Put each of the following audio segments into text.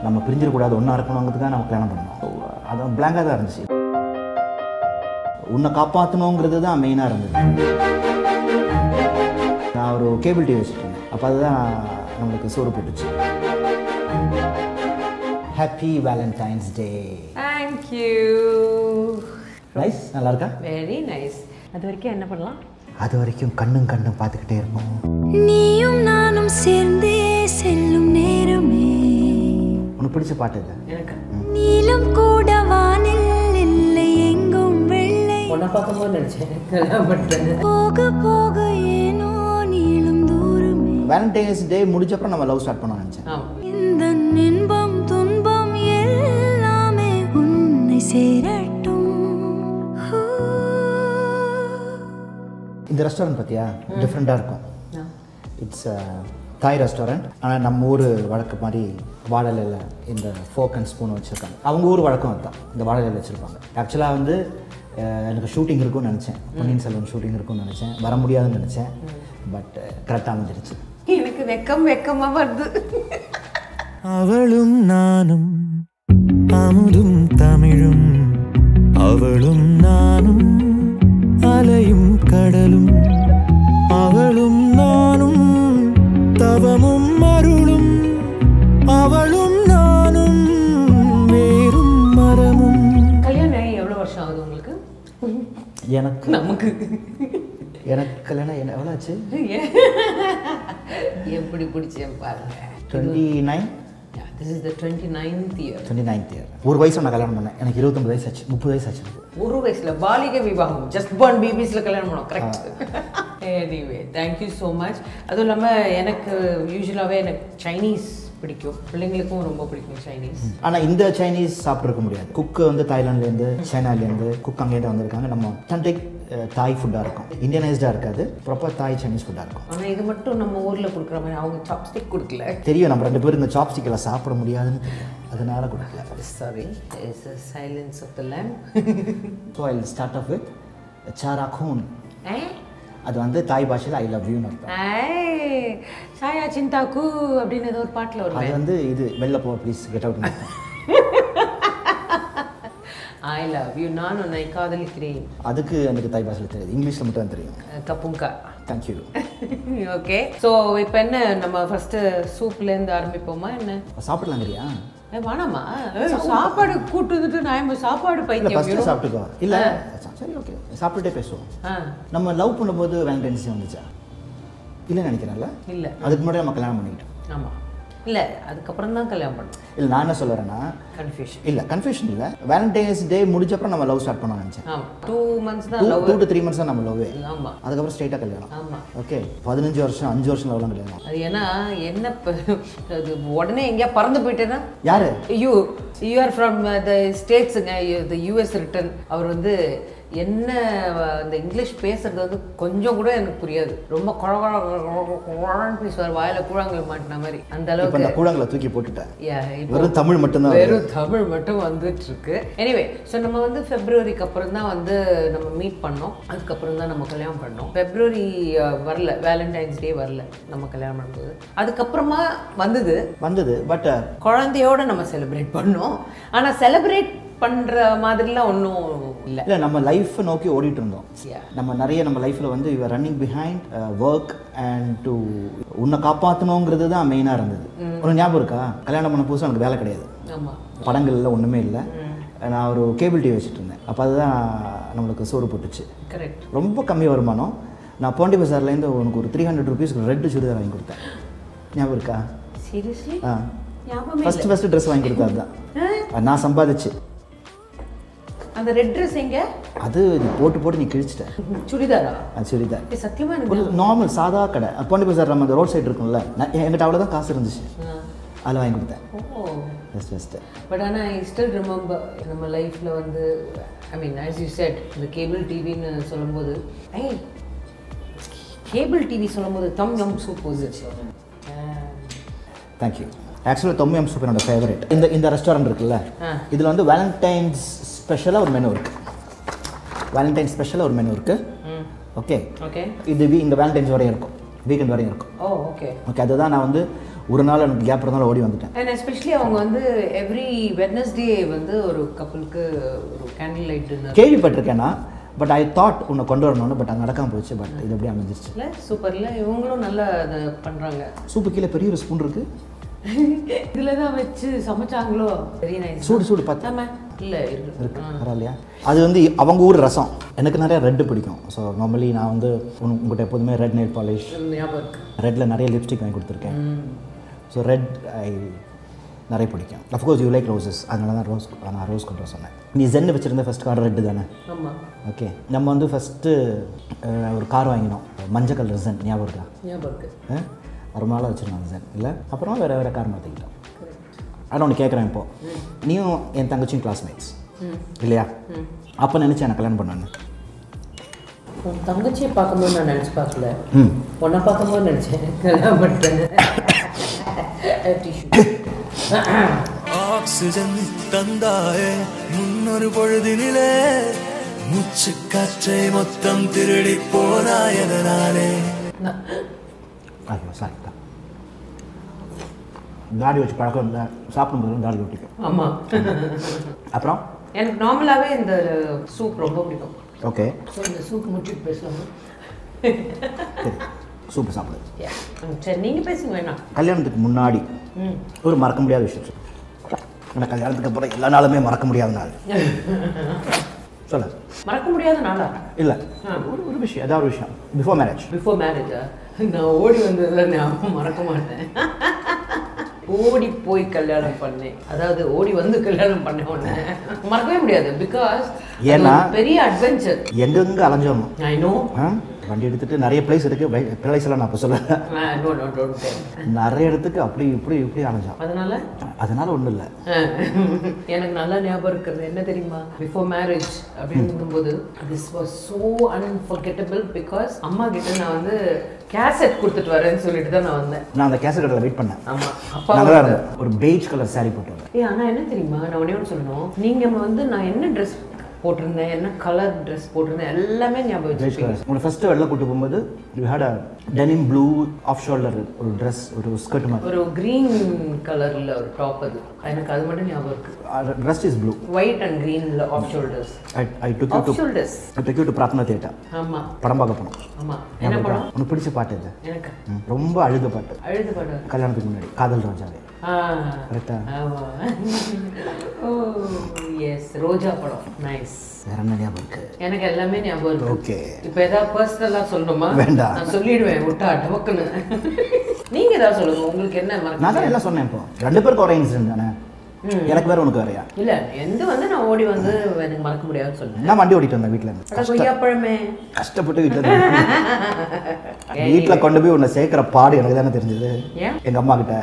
நம்ம பிரிஞ்சிடக்கூடாது ஒன்றா இருக்கணுங்கிறதுக்காக நம்ம கல்யாணம் பண்ணோம் அது பிளாங்காக தான் இருந்துச்சு உன்னை காப்பாற்றணுங்கிறது தான் மெயினாக இருந்தது நான் ஒரு கேபிள் டிவி வச்சுருந்தேன் அப்போ அதுதான் நம்மளுக்கு சோறு போட்டுச்சு happy valentine's day thank you nice நல்லா இருக்கா வெரி நைஸ் அது வரைக்கும் என்ன பண்ணலாம் அது வரைக்கும் கண்ணும் கண்ணும் பார்த்துக்கிட்டே இருக்கும் நீயும் நானும் சேர்ந்தே செல்லும் நேரமே உனக்கு பிடிச்ச பாட்டு இது எனக்கு நீலம் கூட வானில் இல்லை எங்கும் வெள்ளை உன்னை பார்க்கும்போது நினச்சேன் கல்யாணம் பண்ணுறது போக போக ஏனோ நீளும் தூரமே வேலண்டைன்ஸ் டே முடிச்சப்பறம் நம்ம லவ் ஸ்டார்ட் பண்ண நினச்சேன் ஆமாம் இந்த இன்பம் துன்பம் எல்லாமே உன்னை சேரட்டும் ஹூ. இந்த ரெஸ்டாரண்ட் பார்த்தியா டிஃப்ரெண்ட்டாக இருக்கும் இட்ஸ் தாய் ரெஸ்டாரண்ட் ஆனால் நம்ம ஊர் வழக்கு மாதிரி வாழலையில் இந்த ஃபோக் அண்ட் ஸ்பூன் வச்சுருக்காங்க அவங்க ஊர் வழக்கம் அதுதான் இந்த வாழலையில் வச்சுருப்பாங்க ஆக்சுவலாக வந்து அஹ், எனக்கு ஷூட்டிங் இருக்கும்னு நினச்சேன் பொன்னியின் செல்வன் ஷூட்டிங் இருக்கும்னு நினச்சேன் வர முடியாதுன்னு நினச்சேன் பட் கரெக்டாக அமைஞ்சிருச்சு எனக்கு வெக்கம் வெக்கமா வருது அவளும் நானும் அமுதும் தமிழும் அவளும் நானும் அலையும் கடலும் அவளும் நானும் தவமும் அருளும் அவளும் நானும் வேறும் மரமும் கல்யாணம் ஆகி எவ்வளோ வருஷம் ஆகுது உங்களுக்கு எனக்கு நமக்கு எனக்கு கல்யாணம் என்ன எவ்வளோ ஆச்சு எப்படி பிடிச்சேன் பாருங்க twenty nine this is the twenty ninth year twenty ninth year ஒரு வயசு நான் கல்யாணம் பண்ணேன் எனக்கு இருபத்தொம்பது வயசு ஆச்சு முப்பது வயசு ஆச்சு எனக்கு ஒரு வயசுல பாலிக விவாகம் ஜஸ்ட் பார்ன் பேபிஸ்ல கல்யாணம் பண்ணோம் correct anyway thank you so much அதுவும் இல்லாமல் எனக்கு யூஸ்வலாகவே எனக்கு சைனீஸ் பிடிக்கும் பிள்ளைங்களுக்கும் ரொம்ப பிடிக்கும் சைனீஸ் ஆனால் இந்த சைனீஸ் சாப்பிட்ருக்க முடியாது குக்கு வந்து தாய்லாண்ட்லேருந்து சைனாலேருந்து குக் அங்கேருந்து வந்திருக்காங்க நம்ம தன்டேக் தாய் ஃபுட்டாக இருக்கும் இந்தியனைஸ்டாக இருக்காது ப்ராப்பர் தாய் சைனீஸ் ஃபுட்டாக இருக்கும் ஆனால் இது மட்டும் நம்ம ஊரில் கொடுக்குற மாதிரி அவங்க சாப்ஸ்டிக் கொடுக்கல தெரியும் நம்ம ரெண்டு பேரும் இந்த சாப்ஸ்டிக்கில் சாப்பிட முடியாதுன்னு தெரியும் அதனால கொடுக்கல sorry is silence of the lame so I start off with சாரா கூன் அது வந்து தாய் பாஷையில் ஐ லவ் யூன்னு அர்த்தம் சாயா சிந்தாக்கு அப்படின்னு ஏதோ ஒரு பாட்டில் அது வருவேன் வந்து இது வெளில போ please get out I love you நான் உன்னை காதலிக்கிறேன் அதுக்கு எனக்கு தாய் பாஷையில் தெரியாது இங்கிலீஷில் மட்டும் தான் தெரியும் கப்புங்கா தேங்க்யூ ஓகே ஸோ இப்போ என்ன நம்ம ஃபஸ்ட்டு சூப்லேருந்து ஆரம்பிப்போமா என்ன சாப்பிடலாங்கிறியா ஏ, வேணாமா ஏ, சாப்பாடு கூட்டு வந்துட்டு நான் ஏன் சாப்பாடு இல்லை பைத்தியம் ஃபஸ்ட்டு you know? சாப்பிட்டுக்கோ இல்லை சரி ஓகே சாப்பிட்டுட்டே பேசுவோம் ஆ நம்ம லவ் பண்ணும்போது வேலண்டைன்ஸ் டே வந்துச்சா இல்லைன்னு நினைக்கிறேன்ல இல்லை அதுக்கு முன்னாடி நம்ம கல்யாணம் பண்ணிக்கிட்டோம் ஆமாம் இல்லை அதுக்கப்புறம் தான் கல்யாணம் பண்ணோம் இல்லை நான் என்ன சொல்லுறேன்னா கன்ஃபியூஷன் இல்லை கன்ஃபியூஷன் இல்லை வேலண்டைன்ஸ் டே முடிச்சப்பறம் நம்ம லவ் ஸ்டார்ட் பண்ண நினச்சேன் ஆமாம் டூ மந்த்ஸ் தான் to love two to three months தான் நம்ம லவ்வே ஆமாம் அதுக்கப்புறம் ஸ்ட்ரைட்டாக கல்யாணம் ஆமாம் ஓகே பதினஞ்சு வருஷம் அஞ்சு வருஷம் லவ்லாம் கல்யாணம் அது ஏன்னா என்ன இப்ப- அது உடனே எங்கேயா பறந்து போயிட்டேன்னா யாரு you you are from the ஸ்டேட்ஸுங்க த யூஎஸ் ரிட்டன் அவர் வந்து என்ன அஹ், அந்த இங்கிலீஷ் பேசுறது வந்து கொஞ்சம் கூட எனக்கு புரியாது ரொம்ப குழ குழ குழ குழன்னு பேசுவார் வாயில கூழாங்கல் மாட்டின மாதிரி அந்த இப்போ அளவுக்கு இந்த கூடங்களை தூக்கி போட்டுட்டேன் Yeah, இப்போ வெறும் தமிழ் மட்டும்தான் வருது. வெறும் தமிழ் மட்டும் வந்துட்டு இருக்கு எனிவே ஸோ நம்ம வந்து ஃபெப்ரவரிக்கு அப்புறம் தான் வந்து நம்ம மீட் பண்ணோம் அதுக்கப்புறம் தான் நம்ம கல்யாணம் பண்ணோம் ஃபெப்ரவரி அஹ், வரல வேலண்டைன்ஸ் டே வரல நம்ம கல்யாணம் பண்ணும்போது அதுக்கப்புறமா வந்தது வந்தது பட் குழந்தையோட நம்ம செலிப்ரேட் பண்ணோம் ஆனால் செலிப்ரேட் பண்ணுற மாதிரிலாம் ஒன்றும் இல்லை இல்லை நம்ம லைஃப்பை நோக்கி ஓடிட்டு இருந்தோம் Yeah. நம்ம நிறைய நம்ம லைஃப்பில் வந்து you're running behind work and to உன்னை காப்பாற்றணுங்கிறது தான் மெயினாக இருந்தது உனக்கு ஞாபகம் இருக்கா கல்யாணம் பண்ண புதுசாக எனக்கு வேலை கிடையாது ஆமாம் படங்கள்ல ஒன்றுமே இல்லை நான் ஒரு கேபிள் டிவி வச்சுட்டு இருந்தேன் அப்போ அதுதான் நம்மளுக்கு சோறு போட்டுச்சு கரெக்ட் ரொம்ப கம்மி வருமானம் நான் பாண்டி பஜார்லேருந்து உனக்கு ஒரு த்ரீ ஹண்ட்ரட் ருபீஸ்க்கு ரெட்டு சுடிதார் வாங்கி கொடுத்தேன் ஞாபகம் இருக்கா சீரியஸ்லி ஆ ஞாபகமே ஃபஸ்ட்டு ஃபஸ்ட்டு ட்ரெஸ் வாங்கி கொடுத்தா அதுதான் அது நான் சம்பாதிச்சு அந்த ரெட் ட்ரெஸ் எங்க அது நீ போட்டு போட்டு நீ கிழிச்சிட்ட சுடிதாரா அது சுடிதார் ஏய், சத்தியமா எனக்கு ஒரு நார்மல் சாதா கடை பாண்டி பஜார் நம்ம அந்த ரோட் சைடு இருக்கும்ல நான் என்கிட்ட அவ்வளோதான் காசு இருந்துச்சு அதில் வாங்கி கொடுத்தேன் ஓ ஃபஸ்ட் ஃபஸ்ட்டு பட் ஆனால் ஐ ஸ்டில் ரிமெம்பர் நம்ம லைஃப்பில் வந்து I mean as you said இந்த கேபிள் டிவின்னு சொல்லும்போது ஐ கேபிள் டிவி சொல்லும்போது தம் யம் சூப் வந்துச்சு தேங்க்யூ ஆக்சுவலாக தொம்மியம் சூப் என்னோட ஃபேவரட் இந்த இந்த ரெஸ்டாரண்ட் இருக்குல்ல ஆ. இதில் வந்து வேலண்டைன்ஸ் ஸ்பெஷலாக ஒரு மெனு இருக்குது வேலண்டைன் ஸ்பெஷலாக ஒரு மெனு இருக்குது ம் ஓகே ஓகே இது வீ இந்த வேலண்டைன்ஸ் வரையும் இருக்கும் வீக்கெண்ட் வரையும் இருக்கும் ஓ ஓகே ஓகே அதுதான் நான் வந்து ஒரு நாள் எனக்கு கேப் இருந்தாலும் ஓடி வந்துட்டேன் அண்ட் எஸ்பெஷலி அவங்க வந்து எவ்ரி வெட்னஸ்டே வந்து ஒரு கப்பலுக்கு ஒரு கேண்டில் லைட் டின்னர் கேள்விப்பட்டிருக்கேன்னா பட் ஐ தாட் உன்னை கொண்டு வரணும்னு பட் அது நடக்காம போச்சு பட் இது அப்படியே அமைஞ்சிருச்சு இல்லை சூப்பர்ல இவங்களும் நல்லா அதை பண்ணுறாங்க சூப்பு கீழே பெரிய ஒரு ஸ்பூன் இருக்கு இதில் தான் வச்சு சமைச்சாங்களோ வெரி நைஸ் சூடு சூடு பார்த்தா ஆமா இல்லை இருக்கு இருக்கு பரவாயில்லையா அது வந்து அவங்க ஊர் ரசம் எனக்கு நிறைய ரெட்டு பிடிக்கும் ஸோ நார்மலி நான் வந்து உன் உங்கள்கிட்ட எப்போதுமே ரெட் நெயில் பாலிஷ் ஞாபகம் இருக்கு ரெட்டில் நிறைய லிப்ஸ்டிக் வாங்கி கொடுத்துருக்கேன் ஸோ ரெட் ஐ நிறைய பிடிக்கும் அஃப்கோர்ஸ் யூ லைக் ரோசஸ் அதனால தான் ரோஸ் நான் ரோஸ் கொண்டு வர சொன்னேன் நீ ஜென்னு வச்சுருந்த ஃபஸ்ட் கார் ரெட்டு தானே ஆமாம் ஓகே நம்ம வந்து ஃபஸ்ட்டு ஒரு கார் வாங்கினோம் மஞ்சள் கலர் ஜென் ஞாபகம் இருக்கா ஞாபகம் இருக்கு ஆ? ரொம்ப நாளாக வச்சுருந்தோம் ஜென் இல்லை அப்புறம் வேறு வேறு கார் மாற்றிக்கிட்டோம் ஆனால் ஒன்று கேட்குறேன் இப்போ நீயும் என் தங்கச்சியும் கிளாஸ்மேட்ஸ் இல்லையா அப்போ நினச்சேன் எனக்கு கல்யாணம் பண்ணான்னு உன் தங்கச்சியை பார்க்கும்போது நான் நினச்சி பார்க்கல ம் உன்னை பார்க்கும்போது நினச்சேன் கல்யாணம் பண்ணிட்டேன் டிஷ்யூ ஆக்சிஜன் தந்தாயே முன்னொரு பொழுதினிலே மூச்சு காற்றை மொத்தம் திருடி போனாயதனாலே ஐயோ சாரி தாடி வச்சு பழக்கம் இல்லை சாப்பிடும்போது தாடி ஒட்டிக்கும் ஆமாம் அப்புறம் எனக்கு நார்மலாகவே இந்த சூப் ரொம்ப பிடிக்கும் ஓகே ஸோ இந்த சூப் முடிச்சுட்டு பேசலாமா சரி சூப்பர் சாப்பிடு Yeah. ம், சரி நீங்கள் பேசுங்க வேணாம் கல்யாணத்துக்கு முன்னாடி ம் ஒரு மறக்க முடியாத விஷயம் ஆனால் கல்யாணத்துக்கு அப்புறம் எல்லா நாளுமே மறக்க முடியாத நாள் சொல்லு மறக்க முடியாத நாளா இல்லை ஒரு ஒரு விஷயம் ஏதாவது ஒரு விஷயம் பிஃபோர் மேரேஜ் பிஃபோர் மேரேஜா நான் ஓடி வந்ததுல நான் மறக்க மாட்டேன் ஓடி போய் கல்யாணம் பண்ணேன் அதாவது ஓடி வந்து கல்யாணம் பண்ண உடனே மறக்கவே முடியாது பிகாஸ் ஏன்னா- பெரிய அட்வென்ச்சர் எங்கெங்கே அலைஞ்சோம் ஐ நோ ஆ? வண்டி எடுத்துட்டு நிறைய பிளேஸ் இருக்கு பிளேஸ் எல்லாம் நான் இப்போ சொல்ல நோ நோ டோன்ட் நிறைய இடத்துக்கு அப்படி இப்படி இப்படி அலைஞ்சோம் அதனால அதனால ஒன்றும் இல்லை அஹ், எனக்கு நல்லா ஞாபகம் இருக்கிறது என்ன தெரியுமா பிஃபோர் மேரேஜ் அப்படின்னு போது this was so unforgettable because அம்மா கிட்ட நான் வந்து கேசட் கொடுத்துட்டு வரேன்னு சொல்லிட்டு தான் நான் வந்தேன் நான் அந்த கேசட் கடையில் வெயிட் பண்ணேன் ஆமா அப்பா நல்லா இருந்தேன் ஒரு பெய்ஜ் கலர் saree போட்டு வந்தேன் ஏ ஆனா என்ன தெரியுமா நான் ஒண்ணே ஒன்று சொல்லணும் நீங்க வந்து நான் என்ன ட்ரெஸ் போட்டிருந்தேன் என்ன கலர் ட்ரெஸ் போட்டிருந்தேன் எல்லாமே ஞாபகம் பெய்ஜ் வச்சுப்பீங்க கலர் உங்களை ஃபஸ்ட்டு வெளில கூட்டு போகும்போது you had a denim blue off shoulder ஒரு ட்ரெஸ் ஒரு ஸ்கர்ட் மாதிரி ஒரு green கலர்ல ஒரு டாப் அது எனக்கு அது மட்டும் ஞாபகம் இருக்கு dress is blue white and greenல off shoulders I I took you off to shoulders I took you to Prarthana theatre ஆமா படம் பார்க்க போனோம் ஆமா என்ன படம் உனக்கு பிடிச்ச பாட்டு இது எனக்கு ம், ரொம்ப அழுத பாட்டு அழுது படம் கல்யாணத்துக்கு முன்னாடி காதல் ராஜாவே ஆ கரெக்டா ஆமா ஓ எஸ் ரோஜா படம் நைஸ் வேற என்ன ஞாபகம் இருக்கு எனக்கு எல்லாமே ஞாபகம் இருக்கு ஓகே இப்போ ஏதாவது பர்சனலாக சொல்லணுமா வேண்டாம். நான் சொல்லிடுவேன் விட்டா டபக்குன்னு நீங்க ஏதாவது சொல்லுங்க உங்களுக்கு என்ன மறக்க நான் தான் எல்லாம் சொன்னேன் இப்போ ரெண்டு பேருக்கு ஒரே இன்சிடென்ட் தானே எனக்கு வேற உனக்கு வேறையா இல்ல எந்த வந்து நான் ஓடி வந்து எனக்கு மறக்க முடியாதுன்னு சொன்னேன் நான் வண்டி ஓட்டிட்டு வந்தேன் வீட்டில் இருந்து அட கொய்யாப்பழமே கஷ்டப்பட்டு வீட்டில் இருந்து வீட்டில் கொண்டு போய் உன்னை சேர்க்குற பாடு எனக்கு தானே தெரிஞ்சது ஏன் எங்க அம்மா கிட்ட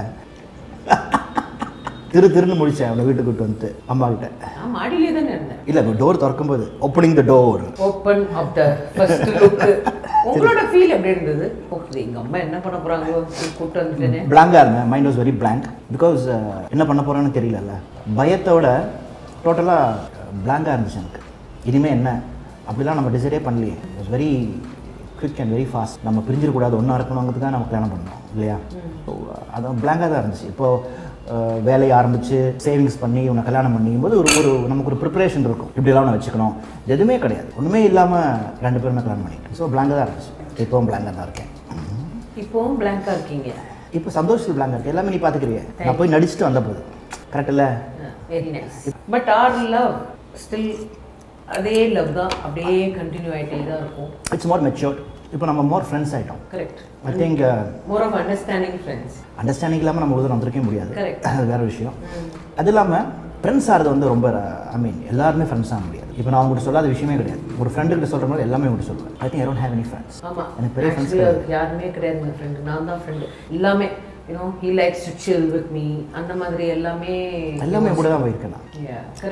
திரு திருன்னு முடிச்சேன் அவனை வீட்டுக்கு கூட்டு வந்துட்டு அம்மா கிட்ட நான் மாடியிலே தானே இருந்தேன் இல்லை டோர் திறக்கும்போது opening the door open of the first look உங்களோட ஃபீல் எப்படி இருந்தது ஓகே எங்க அம்மா என்ன பண்ண போறாங்களோ கூப்பிட்டு வந்துட்டேனே பிளாங்காக இருந்தேன் mind was very blank because என்ன பண்ண போகிறேன்னு தெரியலல்ல பயத்தோட டோட்டலாக பிளாங்காக இருந்துச்சு எனக்கு இனிமேல் என்ன அப்படிலாம் நம்ம டிசைடே பண்ணலையே it's very quick and very fast நம்ம பிரிஞ்சிடக்கூடாது ஒன்றா இருக்கணுங்கிறதுக்காக நம்ம கல்யாணம் பண்ணோம் இல்லையா So, அது பிளாங்காக தான் இருந்துச்சு இப்போது வேலையை ஆரம்பித்து சேவிங்ஸ் பண்ணி உன்னை கல்யாணம் பண்ணிக்கும்போது ஒரு ஒரு நமக்கு ஒரு ப்ரிப்பரேஷன் இருக்கும் இப்படிலாம் நான் வச்சுக்கணும் இது எதுவுமே கிடையாது ஒன்றுமே இல்லாமல் ரெண்டு பேருமே கல்யாணம் பண்ணிட்டோம் ஸோ பிளாங்காக தான் இருந்துச்சு இப்போவும் பிளாங்காக தான் இருக்கேன் இப்போவும் பிளாங்கா இருக்கீங்க இப்போ சந்தோஷத்தில் பிளாங்காக இருக்கு எல்லாமே நீ பார்த்துக்கிறிய நான் போய் நடிச்சுட்டு வந்த போது கரெக்ட் இல்லை very nice but our love still அதே லவ் தான் அப்படியே கண்டினியூ ஆகிட்டே தான் இருக்கும் இட்ஸ் மோர் மெச்சூர்ட் இப்போ நம்ம மோர் ஃப்ரெண்ட்ஸ் ஆகிட்டோம் correct I think more of understanding friends understanding இல்லாமல் நம்ம உதவி வந்திருக்கவே முடியாது Correct. அது வேற விஷயம் அது இல்லாமல் ஃப்ரெண்ட்ஸ் ஆகிறது வந்து ரொம்ப ஐ மீன் எல்லாருமே ஃப்ரெண்ட்ஸ் ஆக முடியாது இப்போ நான் உங்கள்கிட்ட சொல்லாத விஷயமே கிடையாது ஒரு ஃப்ரெண்டு கிட்ட சொல்கிற மாதிரி எல்லாமே உங்கள்கிட்ட சொல்லுவேன் I think I don't have any friends ஆமா எனக்கு பெரிய ஃப்ரெண்ட்ஸ் Actually, அவருக்கு யாருமே கிடையாது என் ஃப்ரெண்டு நான் தான் ஃப்ரெண்டு எல்லாமே you know he likes to chill with me அந்த மாதிரி எல்லாமே எல்லாமே கூட தான் போயிருக்கேன் நான் கரெக்ட்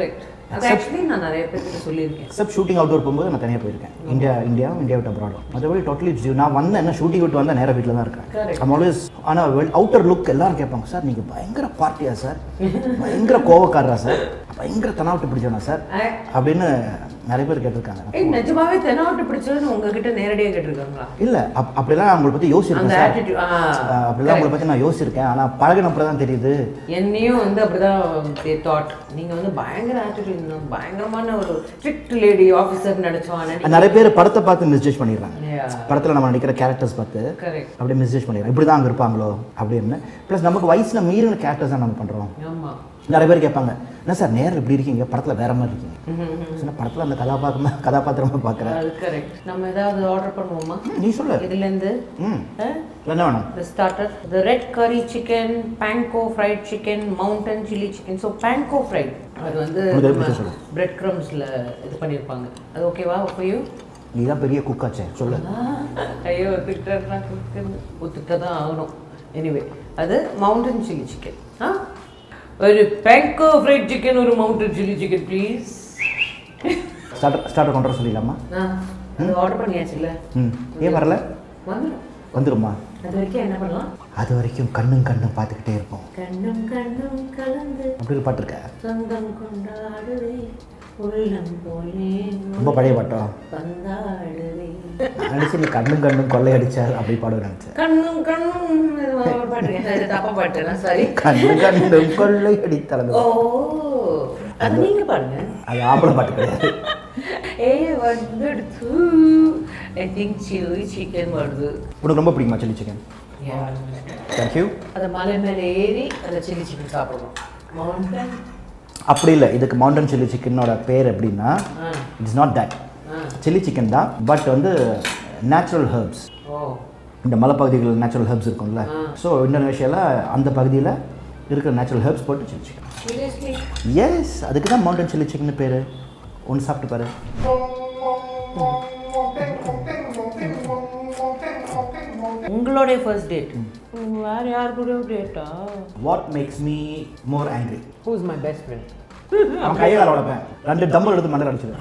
அது ஆக்சுவலி நான் நிறைய பேர்கிட்ட சொல்லியிருக்கேன் எக்ஸப்ட் ஷூட்டிங் அவுட்டோர் போகும்போது நான் தனியாக போயிருக்கேன் இந்தியா இந்தியா இந்தியா விட்டு அப்ராடும் மற்றபடி டோட்டலி நான் வந்தேன் என்ன ஷூட்டிங் விட்டு வந்தால் நேராக வீட்டில் தான் இருக்கேன் Correct. நம்ம ஆல்வேஸ் ஆனால் வெல் அவுட்டர் லுக் எல்லாரும் கேட்பாங்க சார் நீங்கள் பயங்கர பார்ட்டியா சார் பயங்கர கோவக்காரரா சார் பயங்கர தனாவட்டு பிடிச்சவனா சார் அஹ். அப்படின்னு நிறைய பேர் கேட்டிருக்காங்க ஏய் நிஜமாவே தெனாவட்டு பிடிச்சதுன்னு உங்ககிட்ட நேரடியாக கேட்டிருக்காங்களா இல்லை அப் அப்படிலாம் அவங்களை பற்றி யோசிச்சிருக்கேன் அந்த சார் attitude, ஆ, அஹ் அப்படிலாம் உங்களை பற்றி நான் யோசிச்சிருக்கேன் ஆனால் பழகினப்பறம் தான் தெரியுது என்னையும் வந்து அப்படிதான் தாட் நீங்க வந்து பயங்கர ஆட்டிடியூட் பயங்கரமான ஒரு ஸ்ட்ரிக்ட் லேடி ஆஃபீஸர் நினைச்சோம் ஆனா நிறைய பேர் படத்தை பார்த்து மிஸ்ஜேஜ் பண்ணிடுறாங்க Yeah. படத்தில் நம்ம நடிக்கிற கேரக்டர்ஸ் பார்த்து கரெக்ட் அப்படியே மிஸ்ஜேஜ் பண்ணிடுறோம் இப்படி தான் அங்கே இருப்பாங்களோ அப்படின்னு ப்ளஸ் நமக்கு வயசில் மீறின கேரக்டர்ஸ் தான் நம்ம பண்ணுறோம் ஆமா நிறைய பேர் கேட்பாங்க என்ன சார் நேரில் இப்படி இருக்கீங்க படத்தில் வேற மாதிரி இருக்கீங்க சொன்ன படத்தில் அந்த கதாபாத்திரமா கதாபாத்திரமா பார்க்குறேன் அது கரெக்ட் நம்ம ஏதாவது ஆர்டர் பண்ணுவோமா நீ சொல்லு இதுல இருந்து ம் என்ன வேணும் the starter the red curry chicken panko fried chicken mountain chili chicken so panko fried அது வந்து உனக்கு எது பிடிச்சது சொல்லு. பிரெட் க்ரம்ஸ்ல இது பண்ணிருப்பாங்க அது ஓகேவா for you நீ தான் பெரிய குக்காச்சே சொல்லு ஐயோ ஒத்துக்கிட்டா ஒத்துக்கிட்ட தான் ஆகணும் எனிவே அது மவுண்டன் சில்லி சிக்கன் ஆ ஒரு பேங்கோ ஃப்ரைட் சிக்கன் ஒரு mountain chilli chicken please starter starter கொண்டு வர சொல்லிடலாமா அது ஆர்டர் பண்ணியாச்சுல்ல ம் ஏன் வரல வந்துடும் வந்துருமா அது வரைக்கும் என்ன பண்ணலாம் அது வரைக்கும் கண்ணும் கண்ணும் பார்த்துக்கிட்டே இருப்போம் கண்ணும் கண்ணும் கலந்து அப்படி ஒரு பாட்டு இருக்க சொந்தம் கொண்டாடுவே உள்ளம் போலே ரொம்ப பழைய பாட்டோ வந்தாடுவே நான் நினைச்சு நீ கண்ணும் கண்ணும் கொள்ளையடிச்சார் அப்படி பாடுவேன் நினைச்சேன் கண்ணும் கண்ணும் இது ஒரு பாட்டு இருக்கு. அது தப்பா பாட்டு சாரி கண்ணும் கண்ணும் கொள்ளையடித்தார் ஓ அது நீங்க பாருங்க அது ஆம்பளை பாட்டு கிடையாது ஏ வந்துடுச்சு ஐ திங்க் சில்லி சிக்கன் வருது உனக்கு ரொம்ப பிடிக்குமா சில்லி சிக்கன் தேங்க்யூ அந்த மலை மேலே ஏறி அந்த சில்லி சிக்கன் சாப்பிடணும் மவுண்டன் அப்படி இல்லை இதுக்கு மவுண்டன் சில்லி சிக்கனோட பேர் எப்படின்னா ah it's not that ah chilli chicken தான் பட் வந்து நேச்சுரல் ஹெர்ப்ஸ் ஓ இந்த மலைப்பகுதிகளில் நேச்சுரல் ஹெர்ப்ஸ் இருக்கும்ல ஆ. ஸோ இந்தோனேஷியாவில் அந்த பகுதியில் இருக்கிற நேச்சுரல் ஹெர்ப்ஸ் போட்டு சில்லி சிக்கன் சீரியஸ்லி எஸ் அதுக்கு தான் மவுண்டன் சில்லி சிக்கன் பேர் ஒன்று சாப்பிட்டு பாரு உங்களுடைய ஃபர்ஸ்ட் டேட் வேற யார் கூட டேட்டா what makes me more angry who's my best friend அவன் கையை கால வளர்ப்பேன் ரெண்டு டம்பல் எடுத்து மண்டை அடிச்சிடுவேன்